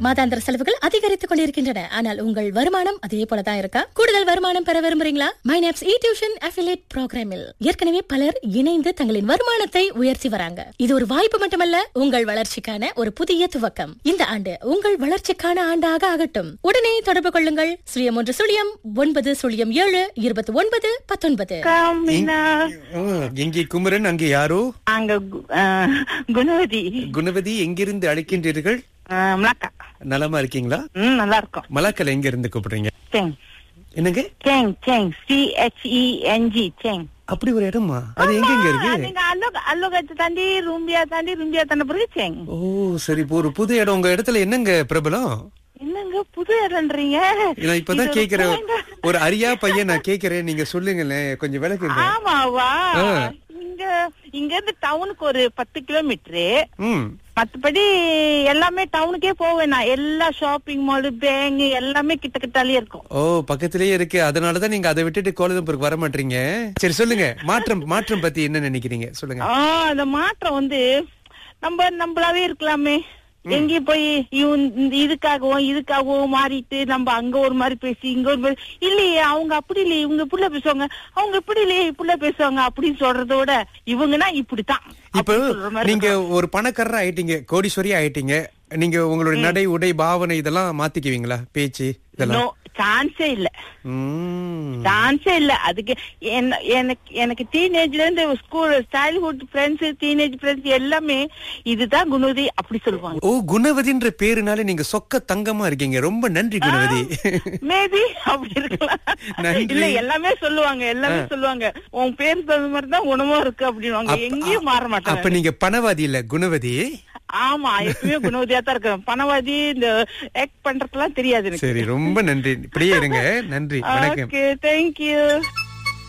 மாதாந்திர செலவுகள் அதிகரித்துக் கொண்டிருக்கின்றன ஆனால் உங்கள் வருமானம் அதே போலதான் இருக்கா கூடுதல் வருமானம் பெற விரும்புறீங்களா மைனாப்ஸ் இ டியூஷன் அஃபிலேட் ப்ரோக்ராமில் ஏற்கனவே பலர் இணைந்து தங்களின் வருமானத்தை உயர்த்தி வராங்க இது ஒரு வாய்ப்பு மட்டுமல்ல உங்கள் வளர்ச்சிக்கான ஒரு புதிய துவக்கம் இந்த ஆண்டு உங்கள் வளர்ச்சிக்கான ஆண்டாக ஆகட்டும் உடனே தொடர்பு கொள்ளுங்கள் சுழியம் ஒன்று சுழியம் ஒன்பது சுழியம் ஏழு இருபத்தி ஒன்பது பத்தொன்பது காமினா ஆ, இங்கே குமரன் அங்கே யாரோ அங்க கு- ஆ, குணவதி குணவதி எங்கிருந்து அழைக்கின்றீர்கள் ஆ, மலாக்கா நலமா இருக்கீங்களா ம் நல்லா இருக்கும் மலாக்கல் எங்க இருந்து கூப்பிடுறீங்க செங் என்னங்க Cheng Cheng C H E N G Cheng அப்படி ஒரு இடமா அது எங்க எங்க இருக்கு நீங்க அல்லோக அல்லோகத்தை தாண்டி ரூம்பியா தாண்டி ரூம்பியா தாண்ட பிறகு செங் ஓ சரி இப்போ ஒரு புது இடம் உங்க இடத்துல என்னங்க பிரபலம் என்னங்க புது இடம்ன்றீங்க நான் இப்பதான் இது கேக்குறேன் point. ஒரு அரியா பையன் நான் கேக்குறேன் நீங்க சொல்லுங்களேன் கொஞ்சம் விளக்குங்க ஆமாவா ஆ. இங்க இங்க இருந்து டவுனுக்கு ஒரு பத்து கிலோமீட்டரு ம் மத்தபடி எல்லாமே டவுனுக்கே போவேன் நான் எல்லா ஷாப்பிங் மால் பேங்க் எல்லாமே கிட்ட கிட்டாலே இருக்கும் ஓ பக்கத்திலேயே இருக்கு அதனாலதான் நீங்க அதை விட்டுட்டு கோலம்பூருக்கு வர மாட்டீங்க சரி சொல்லுங்க மாற்றம் மாற்றம் பத்தி என்ன நினைக்கிறீங்க சொல்லுங்க ஆ அந்த மாற்றம் வந்து நம்ம நம்மளாவே இருக்கலாமே எங்கேயும் போய் இவன் இந்த இதுக்காகவும் இதுக்காகவும் மாறிட்டு நம்ம அங்க ஒரு மாதிரி பேசி இங்க ஒரு மாதிரி இல்லையே அவங்க அப்படி இல்லையே இவங்க இப்படில பேசுவாங்க அவங்க இப்படி இல்லையே இப்படில பேசுவாங்க அப்படின்னு சொல்றதோட இவங்கன்னா இப்படித்தான் இப்போ அப்படி சொல்ற மாதிரி நீங்க ஒரு பணக்காரரா ஆயிட்டீங்க கோடீஸ்வரி ஆயிட்டீங்க நீங்க உங்களுடைய நடை உடை பாவனை இதெல்லாம் மாத்திக்குவீங்களா பேச்சு இதெல்லாம் நோ சான்ஸே இல்ல ம். சான்ஸே இல்ல அதுக்கு என்ன- எனக்கு எனக்கு டீனேஜ்ல இருந்து school childhood friends teenage friends எல்லாமே இதுதான் குணவதி அப்படி சொல்லுவாங்க ஓ குணவதின்ற பேருனால நீங்க சொக்க தங்கமா இருக்கீங்க ரொம்ப நன்றி குணவதி மேபி அப்படி இருக்கலாம் நன்றி. இல்ல எல்லாமே சொல்லுவாங்க எல்லாமே சொல்லுவாங்க உன் பேர் தகுந்த மாதிரி தான் உணவும் இருக்கு அப்படின்வாங்க அப்ப- எங்கேயும் மாற அப்ப மாட்டாங்க நீங்க பணவாதி இல்ல குணவதி ஆமா எப்பயுமே குணவதியா தான் இருக்கேன் பணவாதி இந்த ஆக்ட் பண்றதுலாம் தெரியாது எனக்கு சரி ரொம்ப நன்றி இப்படியே இருங்க நன்றி வணக்கம் ஓகே தேங்க்யூ